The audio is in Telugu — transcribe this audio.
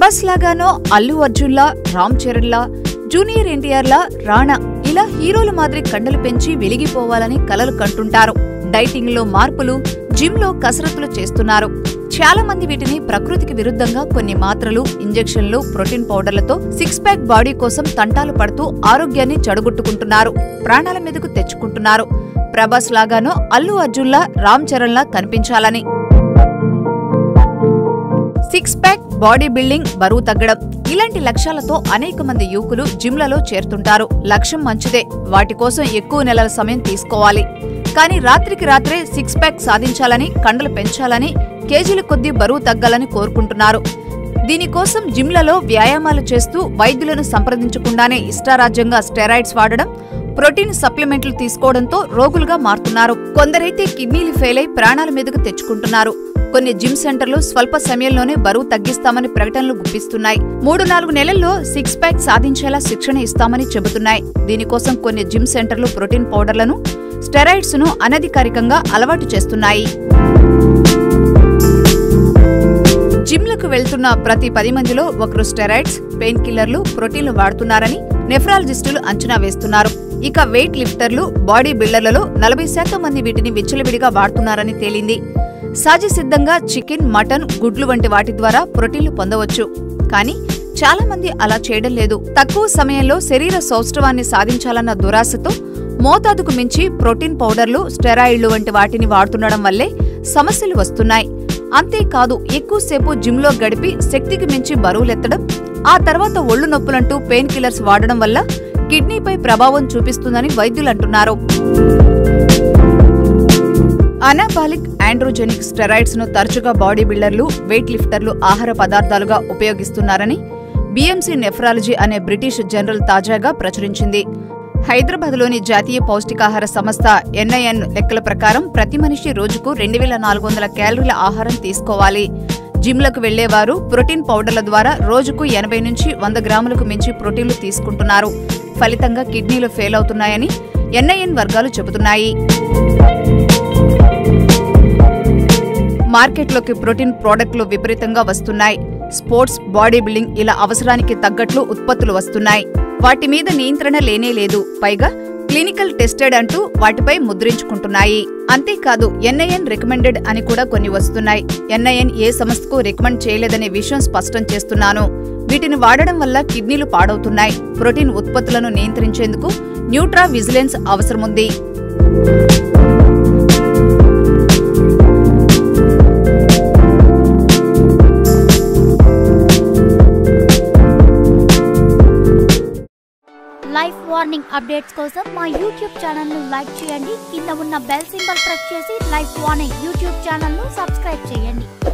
ప్రభాస్ లాగానో అల్లు అర్జున్లా రామ్ చరణ్లా జూనియర్ ఎన్టీఆర్లా రాణా ఇలా హీరోల మాదిరి కండలు పెంచి వెలిగిపోవాలని కలలు కంటుంటారు డైటింగ్ లో మార్పులు జిమ్ లో కసరత్తులు చేస్తున్నారు చాలా మంది వీటిని ప్రకృతికి విరుద్ధంగా కొన్ని మాత్రలు ఇంజెక్షన్లు ప్రోటీన్ పౌడర్లతో సిక్స్ ప్యాక్ బాడీ కోసం తంటాలు పడుతూ ఆరోగ్యాన్ని చెడగొట్టుకుంటున్నారు ప్రాణాల మీదకు తెచ్చుకుంటున్నారు ప్రభాస్ లాగానో అల్లు అర్జున్లా రామ్ చరణ్లా కనిపించాలని సిక్స్ ప్యాక్ బాడీ బిల్డింగ్ బరువు తగ్గడం ఇలాంటి లక్ష్యాలతో అనేక మంది యువకులు జిమ్లలో చేరుతుంటారు లక్ష్యం మంచిదే వాటి కోసం ఎక్కువ నెలల సమయం తీసుకోవాలి కానీ రాత్రికి రాత్రే సిక్స్ ప్యాక్ సాధించాలని కండలు పెంచాలని కేజీల కొద్దీ బరువు తగ్గాలని కోరుకుంటున్నారు దీనికోసం జిమ్లలో వ్యాయామాలు చేస్తూ వైద్యులను సంప్రదించకుండానే ఇష్టారాజ్యంగా స్టెరాయిడ్స్ వాడడం ప్రోటీన్ సప్లిమెంట్లు తీసుకోవడంతో రోగులుగా మారుతున్నారు కొందరైతే కిడ్నీలు ఫెయిల్ అయి ప్రాణాల మీదకు తెచ్చుకుంటున్నారు కొన్ని జిమ్ సెంటర్లు స్వల్ప సమయంలోనే బరువు తగ్గిస్తామని ప్రకటనలు గుప్పిస్తున్నాయి మూడు నాలుగు నెలల్లో సిక్స్ ప్యాక్ సాధించేలా శిక్షణ ఇస్తామని చెబుతున్నాయి దీనికోసం కొన్ని జిమ్ సెంటర్లు ప్రోటీన్ పౌడర్లను స్టెరాయిడ్స్ ను అనధికారికంగా అలవాటు చేస్తున్నాయి జిమ్లకు వెళ్తున్న ప్రతి పది మందిలో ఒకరు స్టెరాయిడ్స్ పెయిన్ కిల్లర్లు ప్రోటీన్లు వాడుతున్నారని నెఫ్రాలజిస్టులు అంచనా వేస్తున్నారు ఇక వెయిట్ లిఫ్టర్లు బాడీ బిల్డర్లలో నలభై శాతం మంది వీటిని విచ్చలవిడిగా వాడుతున్నారని తేలింది సహజసిద్ధంగా చికెన్ మటన్ గుడ్లు వంటి వాటి ద్వారా ప్రోటీన్లు పొందవచ్చు కానీ చాలా మంది అలా చేయడం లేదు తక్కువ సమయంలో శరీర సౌష్ఠవాన్ని సాధించాలన్న దురాశతో మోతాదుకు మించి ప్రోటీన్ పౌడర్లు స్టెరాయిడ్లు వంటి వాటిని వాడుతుండడం వల్లే సమస్యలు వస్తున్నాయి అంతేకాదు ఎక్కువసేపు జిమ్లో గడిపి శక్తికి మించి బరువులెత్తడం ఆ తర్వాత ఒళ్ళు నొప్పులంటూ పెయిన్ కిల్లర్స్ వాడడం వల్ల కిడ్నీపై ప్రభావం చూపిస్తుందని వైద్యులు అంటున్నారు అనాబాలిక్ ఆండ్రోజెనిక్ స్టెరాయిడ్స్ ను తరచుగా బాడీ బిల్డర్లు వెయిట్ లిఫ్టర్లు ఆహార పదార్థాలుగా ఉపయోగిస్తున్నారని బీఎంసీ నెఫ్రాలజీ అనే బ్రిటిష్ జనరల్ తాజాగా ప్రచురించింది హైదరాబాద్లోని జాతీయ పౌష్టికాహార సంస్థ ఎన్ఐఎన్ లెక్కల ప్రకారం ప్రతి మనిషి రోజుకు రెండు వేల నాలుగు వందల క్యాలరీల ఆహారం తీసుకోవాలి జిమ్లకు వెళ్లేవారు ప్రోటీన్ పౌడర్ల ద్వారా రోజుకు ఎనభై నుంచి వంద గ్రాములకు మించి ప్రోటీన్లు తీసుకుంటున్నారు ఫలితంగా కిడ్నీలు ఫెయిల్ అవుతున్నాయని ఎన్ఐఎన్ వర్గాలు చెబుతున్నాయి మార్కెట్లోకి ప్రోటీన్ ప్రోడక్ట్లు విపరీతంగా వస్తున్నాయి స్పోర్ట్స్ బాడీ బిల్డింగ్ ఇలా అవసరానికి తగ్గట్లు ఉత్పత్తులు వస్తున్నాయి వాటి మీద నియంత్రణ లేనే లేదు పైగా క్లినికల్ టెస్టెడ్ అంటూ వాటిపై ముద్రించుకుంటున్నాయి అంతేకాదు ఎన్ఐఎన్ రికమెండెడ్ అని కూడా కొన్ని వస్తున్నాయి ఎన్ఐఎన్ ఏ సంస్థకు రికమెండ్ చేయలేదనే విషయం స్పష్టం చేస్తున్నాను వీటిని వాడడం వల్ల కిడ్నీలు పాడవుతున్నాయి ప్రోటీన్ ఉత్పత్తులను నియంత్రించేందుకు న్యూట్రా విజిలెన్స్ అవసరముంది లైఫ్ వార్నింగ్ అప్డేట్స్ కోసం మా యూట్యూబ్ ఛానల్ ను లైక్ చేయండి కింద ఉన్న బెల్ సింబల్ ప్రెస్ చేసి లైఫ్ వార్నింగ్ యూట్యూబ్ ఛానల్ ను సబ్స్క్రైబ్ చేయండి